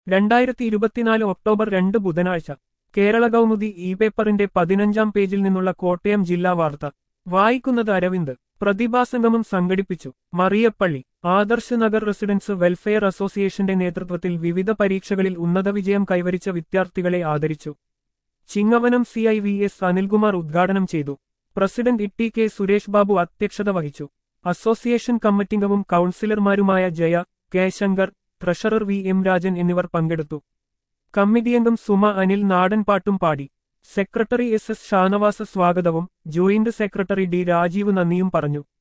രണ്ടായിരത്തി ഇരുപത്തിനാല് ഒക്ടോബർ രണ്ട് ബുധനാഴ്ച കേരള കൗമുദി ഇ പേപ്പറിന്റെ പതിനഞ്ചാം പേജിൽ നിന്നുള്ള കോട്ടയം ജില്ലാ വാർത്ത വായിക്കുന്നത് അരവിന്ദ് പ്രതിഭാസംഗമം സംഘടിപ്പിച്ചു മറിയപ്പള്ളി ആദർശ് നഗർ റെസിഡൻസ് വെൽഫെയർ അസോസിയേഷന്റെ നേതൃത്വത്തിൽ വിവിധ പരീക്ഷകളിൽ ഉന്നത വിജയം കൈവരിച്ച വിദ്യാർത്ഥികളെ ആദരിച്ചു Chingavanam C I V S Anilkumar ഉദ്ഘാടനം ചെയ്തു president E T K Suresh Babu അധ്യക്ഷത വഹിച്ചു അസോസിയേഷൻ കമ്മിറ്റിംഗവും കൌൺസിലർമാരുമായ Jaya K Shankar treasurer V M Rajan എന്നിവർ പങ്കെടുത്തു കമ്മിറ്റിയംഗം സുമ അനിൽ നാടൻ പാട്ടും പാടി സെക്രട്ടറി എസ് എസ് ഷാനവാസ സ്വാഗതവും ജോയിന്റ് സെക്രട്ടറി ഡി രാജീവ് നന്ദിയും പറഞ്ഞു